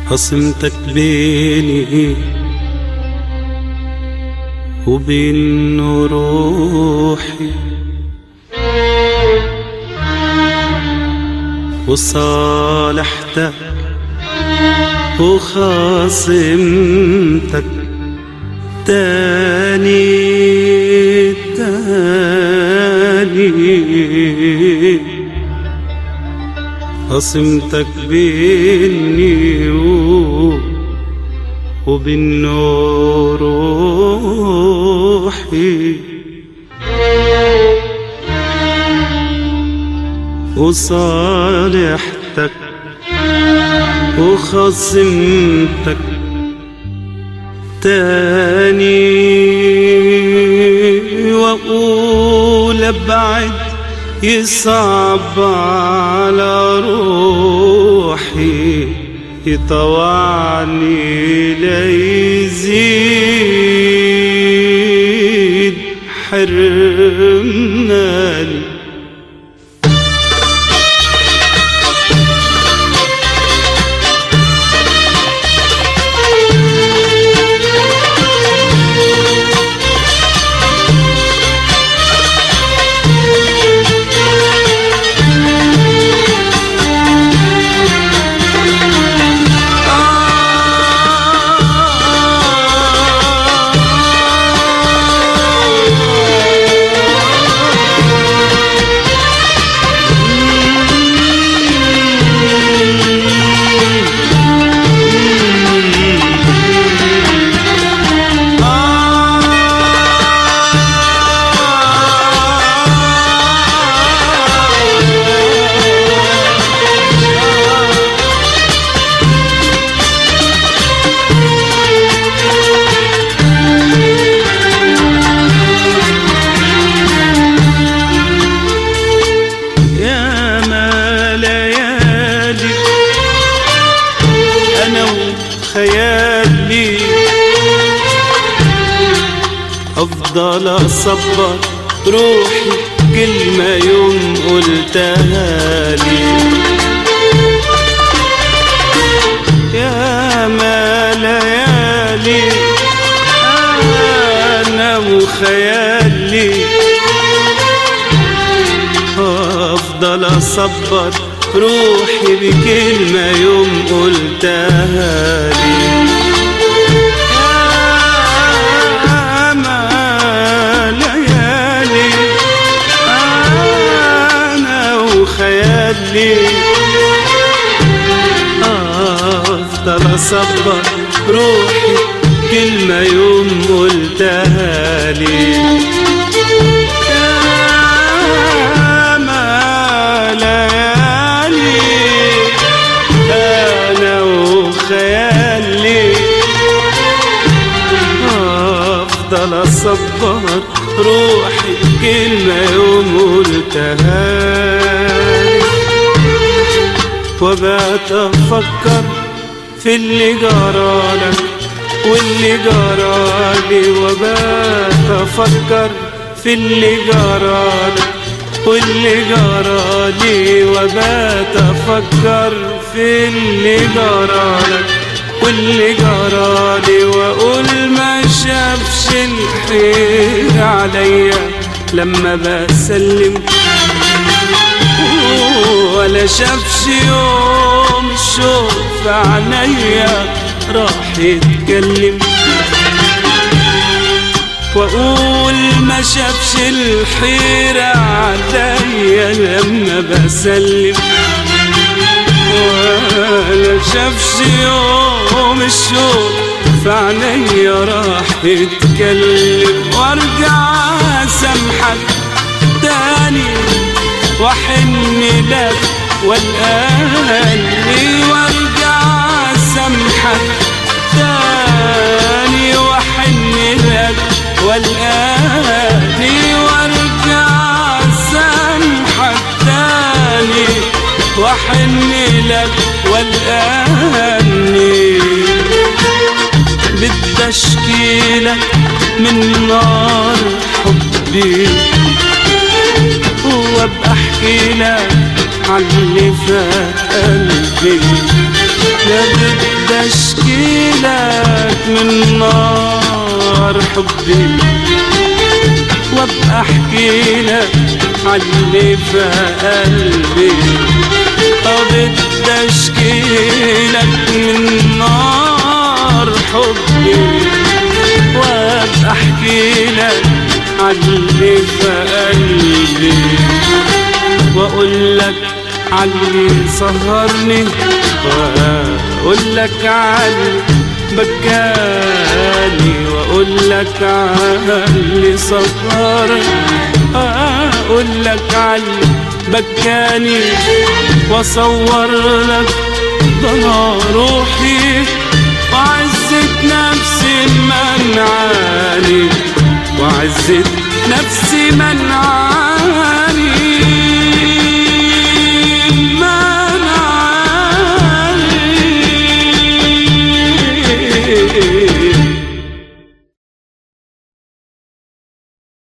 خصمتك بيني وبين روحي وصالحتك وخاصمتك تاني تاني خصمتك بيني و- وبين روحي وصالحتك وخصمتك تاني واقول ابعد يصعب على روحي يطوعني ليزيد حرماني يا ما ليالي انا وخيالي افضل اصبر روحي كلمة يوم قلتها لي يا ما ليالي انا وخيالي افضل اصبر روحي بكلمة يوم قلتها لي يا ما ليالي انا وخيالي افضل اصبر روحي كلمة يوم قلتها لي يا ما ليالي أنا وخيالي أفضل أصبر روحي كلمة يوم قلتها لي وبقيت أفكر في اللي جرالك واللي جرالي وبقيت أفكر في اللي جرالك واللي جرالي وبقيت أفكر في اللي جرالك واللي جرالي وأقول ما شافش الخير عليا لما بسلم ولا شافش يوم الشوق في عينيا راح يتكلم واقول ما شافش الحيرة عليا لما بسلم ولا شافش يوم الشوق في عينيا راح يتكلم وارجع اسامحك تاني واحن لك والقاني وارجع اسامحك تاني واحن لك والقاني وارجع اسامحك تاني واحن لك والقاني بدي اشكيلك من نار حبي وابقى احكي لك عاللي في قلبي يا بدي اشكيلك من نار حبي وابقى احكي لك عاللي في قلبي اه بدي اشكيلك من نار حبي وابقى احكي لك عاللي في قلبي واقول لك عاللي سهرني واقول لك عاللي بكاني واقول لك عاللي سهرني اقول لك عاللي بكاني واصور لك ضنا روحي وعزة نفسي منعاني وعزة نفسي منعاني